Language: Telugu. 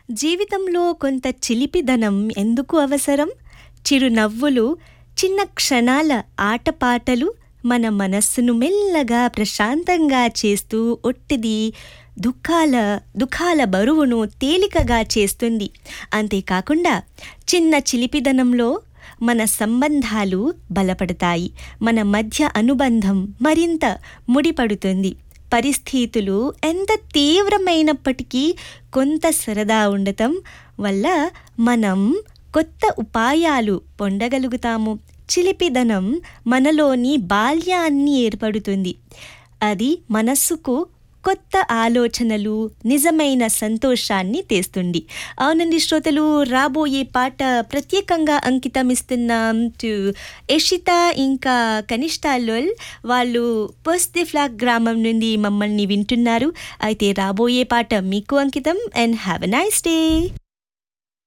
జీవితంలో కొంత చిలిపిదనం ఎందుకు అవసరం చిరునవ్వులు చిన్న క్షణాల ఆటపాటలు మన మనస్సును మెల్లగా ప్రశాంతంగా చేస్తూ ఒట్టిది దుఃఖాల దుఃఖాల బరువును తేలికగా చేస్తుంది అంతేకాకుండా చిన్న చిలిపిదనంలో మన సంబంధాలు బలపడతాయి మన మధ్య అనుబంధం మరింత ముడిపడుతుంది పరిస్థితులు ఎంత తీవ్రమైనప్పటికీ కొంత సరదా ఉండటం వల్ల మనం కొత్త ఉపాయాలు పొందగలుగుతాము చిలిపిదనం మనలోని బాల్యాన్ని ఏర్పడుతుంది అది మనస్సుకు కొత్త ఆలోచనలు నిజమైన సంతోషాన్ని తెస్తుంది అవునండి శ్రోతలు రాబోయే పాట ప్రత్యేకంగా అంకితం ఇస్తున్నాం టు యషిత ఇంకా కనిష్ట లోల్ వాళ్ళు పోస్దిఫ్లాక్ గ్రామం నుండి మమ్మల్ని వింటున్నారు అయితే రాబోయే పాట మీకు అంకితం and have a nice day